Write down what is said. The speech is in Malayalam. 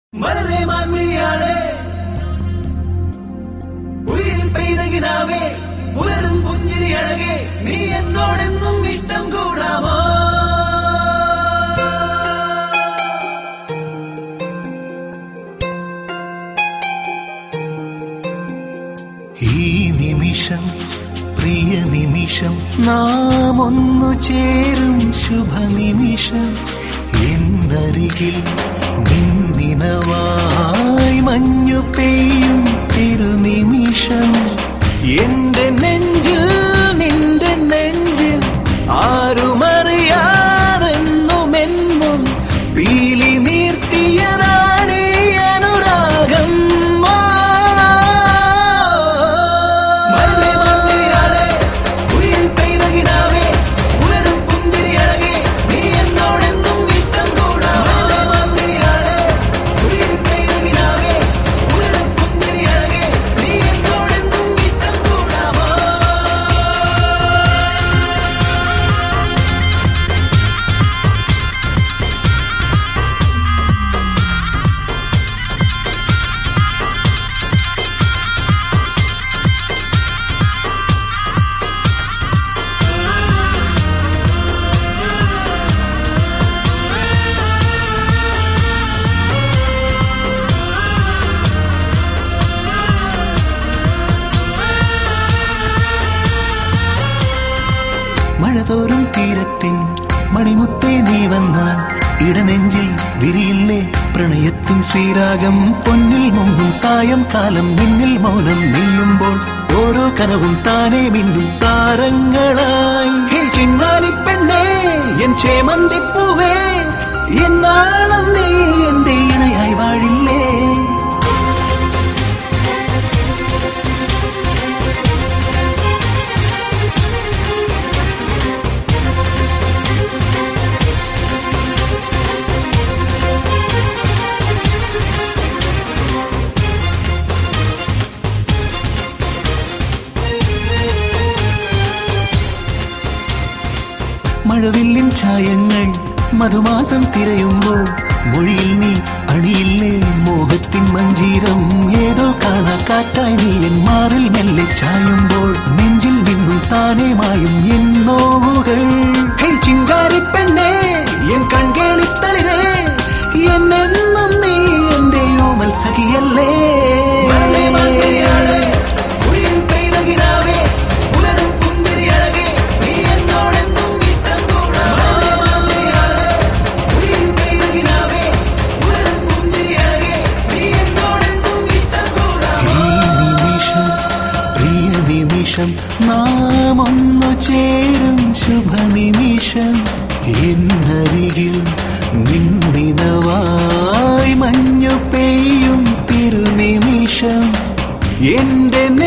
മലരെ മാൻമിഴിയാളെ ഉയിരിൽ പെയ്ത കിനാവേ പുലരും പുഞ്ചിരി അഴകെ നീ എന്നോടെന്നും ഇഷ്ടം കൂടാമോ ഈ നിമിഷം പ്രിയ നിമിഷം നാം ഒന്നു ചേരും ശുഭനിമിഷം എന്നരികിൽ നിന്നിനവായി മഞ്ഞു പെയ്യും തിരുനിമിഷം എന്റെ നെഞ്ചിൽ നിന്റെ നെഞ്ചിൽ ആരുമറിയാതെന്നുമെന്നും പീലി നീർത്തിയതാണീ അനുരാഗം മലരെ മാൻമിഴിയാളെ ഉയിരിൽ പെയ്ത കിനാവേ പുലരും പുഞ്ചിരി അഴകെ നീ എന്നോടെന്നും ഇഷ്ടം കൂടാമോ മലരെ മാൻമിഴിയാളെ ഉയിരിൽ പെയ്ത കിനാവേ പുലരും പുഞ്ചിരി അഴകെ നീ എന്നോടെന്നും ഇഷ്ടം കൂടാമോ മഴതോറും തീരത്തിൻ മണിമുത്തേ നീ വന്നാൽ ഇടനെഞ്ചിൽ വിരിയില്ലേ പ്രണയത്തിൻ ശ്രീരാഗം പൊന്നിൽ മുങ്ങും സായം കാലം നിന്നിൽ മൗനം നീയുമ്പോൾ ഓരോ കനവും താനേ മിന്നും താരങ്ങളായി ഹേ ചിന്നാലി പെണ്ണേ എൻ ചേമന്തിപ്പൂവേ എന്നാളം നീ എന്റെ ഇണയായി വാഴില്ലേ മഴവില്ലിൻ ഛായങ്ങൾ മധുമാസം തിരയുമ്പോൾ മൊഴിയിൽ നീ അണിയില്ലേ മോഹത്തിൻ മഞ്ചീരം ഏതോ കാണാ കാറ്റായി നീ എൻ മാറിൽ മെല്ലെ ചായുമ്പോൾ നെഞ്ചിൽ നിന്നും താനേ മായും എൻ നോവുകൾ ഹേ ചിങ്കാരി പെണ്ണേ എൻ കൺകേളിത്തളിരേ എന്നെന്നും നീ എന്റെ ഓമൽ സഖിയല്ലേ മലരെ മാൻമിഴിയാളെ ഉയിരിൽ പെയ്ത കിനാവേ പുലരും പുഞ്ചിരി അഴകെ നീ എന്നോടെന്നും ഇഷ്ടം കൂടാമോ മലരെ മാൻമിഴിയാളെ ഉയിരിൽ പെയ്ത കിനാവേ പുലരും പുഞ്ചിരി അഴകെ നീ എന്നോടെന്നും ഇഷ്ടം കൂടാമോ ഈ നിമിഷം പ്രിയ നിമിഷം നാം ഒന്നു ചേരും ശുഭനിമിഷം എന്നരികിൽ നിന്നിനവായി മഞ്ഞു പെയ്യും തിരുനിമിഷം എന്റെ